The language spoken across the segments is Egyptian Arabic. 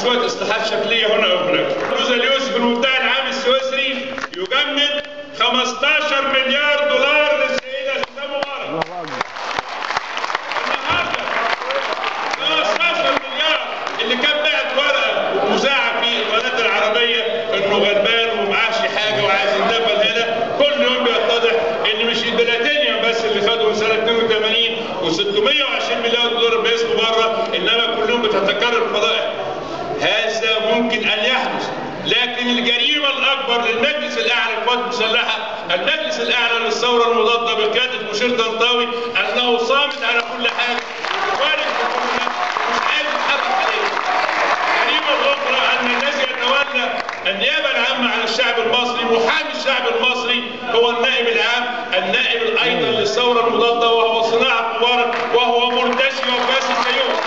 شويه اصلاحات شكليه هنا او هناك جوز اليوسف المدعي العام السويسري يجمد 15 مليار دولار للسيده سوزان مبارك النهارده 15 مليار اللي كان بعت ورقه ومذاعه في القناه العربيه انه غلبان ومعاش حاجه وعايز يندفن هنا كل يوم بيتضح ان مش البلاتينيوم بس اللي خدوا من سنه 82 و620 مليار دولار باسمه بره انما كلهم بتتكرر الفضائح هذا ممكن ان يحدث لكن الجريمه الاكبر للمجلس الاعلى للقوات المسلحه المجلس الاعلى للثوره المضاده بقياده مشير طنطاوي انه صامت على كل حاجه وخارج الحكومه مش عايز يتحرك عليه الجريمه الاخرى ان الذي يتولى النيابه العامه عن الشعب المصري محامي الشعب المصري هو النائب العام النائب ايضا للثوره المضاده وهو صناعه مبارك وهو مرتشي وفاسد زيهم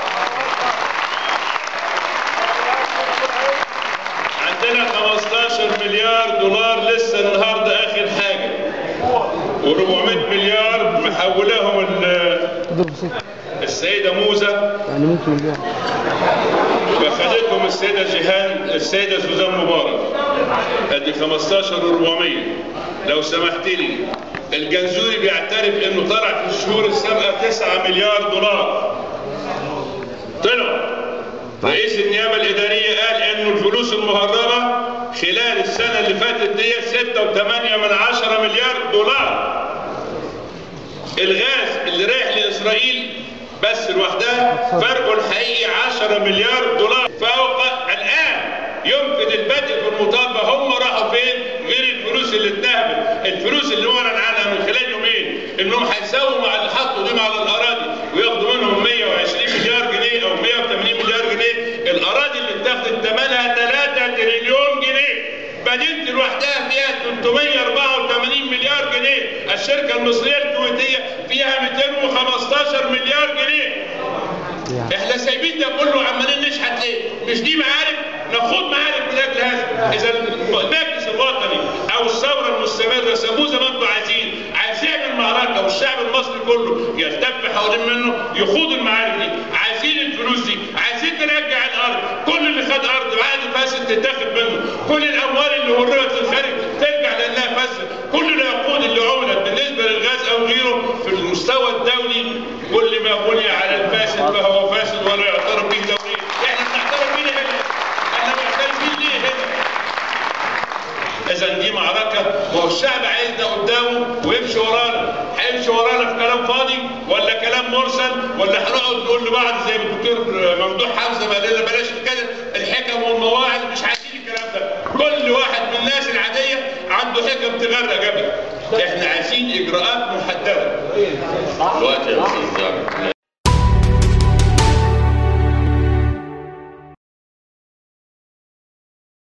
عندنا 15 مليار دولار لسه النهارده اخر حاجه و400 مليار محولاهم ال- قدر بسيط السيده موزه يعني ممكن نبيع فخدتهم السيده جيهان السيده سوزان مبارك ادي 15 و400 لو سمحت لي الجنزوري بيعترف انه طلع في الشهور السابقه 9 مليار دولار طلع رئيس النيابه الاداريه قال انه الفلوس المهربه خلال السنه اللي فاتت دي 6.8 من عشرة مليار دولار الغاز اللي رايح لاسرائيل بس لوحدها فرقه الحقيقي 10 مليار دولار فوق الان يمكن البدء في المطالبه هم راحوا فين غير الفلوس اللي اتهمت الفلوس اللي اعلن عنها من خلال يومين انهم هيساووا مع اللي حطوا دي على الاراضي وياخدوا منهم 120 مليار جنيه او 180 مليار جنيه الاراضي اللي اتاخدت ثمنها 3 تريليون جنيه مدينة لوحدها فيها 384 مليار جنيه الشركة المصرية الكويتية فيها 215 مليار جنيه احنا سايبين ده كله عمالين نشحت ليه؟ مش دي معارك؟ نخوض معارك من اجل هذا، اذا المجلس الوطني او الثوره المستمره سموه زي ما انتم عايزين، عايز يعمل معركه والشعب المصري كله يلتف حوالين منه يخوض المعارك دي، عايزين الفلوس دي، عايزين نرجع الارض، كل اللي خد ارض بعقد فاسد تتاخد منه، كل الاموال اللي هربت للخارج ترجع لانها فاسده، كل العقود اللي عملت بالنسبه للغاز او غيره في المستوى الدولي كل ما بني على الفاسد فهو فاسد ولا يعترف به دوليا، احنا بنعترف بيه هنا، احنا معترفين ليه هنا؟ اذا دي معركه ما هو الشعب عايز ده قدامه ويمشي ورانا هيمشي ورانا في كلام فاضي ولا كلام مرسل ولا هنقعد نقول لبعض زي الدكتور ممدوح حمزه ما قال لنا بلاش كده الحكم والمواعظ مش عايزين الكلام ده كل واحد من الناس العاديه عنده حكم تغرق جبل احنا عايزين اجراءات محدده الوقت يا استاذ